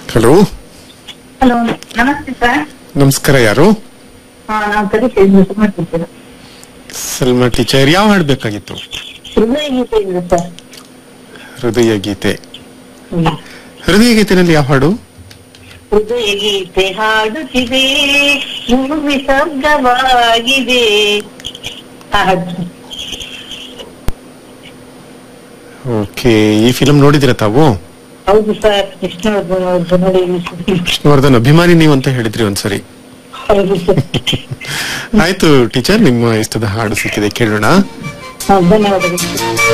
Hello hello ನಮಸ್ತೆ sir ನಮಸ್ಕಾರ ಯಾರು ಹಾ ನಾವು ಕಲಿಕೆ ಮಾಡ್ತಿದ್ದೇವೆ ಸಲ್ಮಾ ಟೀಚರ್ ಯಾವ ಹಾಡ್ ಬೇಕಾಗಿತ್ತು ಹೃದಯ ಗೀತೆ ಇದೆ ಸರ್ ಹೃದಯ ಗೀತೆ ಹ್ಮ್. ಹೃದಯ ಗೀತೆನಲ್ಲಿ ಯಾವ ಹಾಡು ಹೃದಯ ಗೀತೆ ಹಾಡುತ್ತಿದೆ ಭೂಮಿ ಸ್ವರ್ಗವಾಗಿದೆ ಆ ಹಾಡು. ಓಕೆ ಈ ಫಿಲ್ಮ್ ನೋಡಿದಿರ ತಾವು ಹೌದು ಸರ್ ವಿಷ್ಣುವರ್ಧನ್ ಅವ್ರದ್ದು ನೋಡಿ ವಿಷ್ಣುವರ್ಧನ್ ಅಭಿಮಾನಿ ನೀವು ಅಂತ ಹೇಳಿದ್ರಿ ಒಂದ್ಸರಿ ಹೌದು ಸರ್ ಆಯ್ತು ಟೀಚರ್ ನಿಮ್ಮ ಇಷ್ಟದ ಹಾಡು ಸಿಕ್ಕಿದೆ ಕೇಳೋಣ ಹಾ, ಧನ್ಯವಾದಗಳು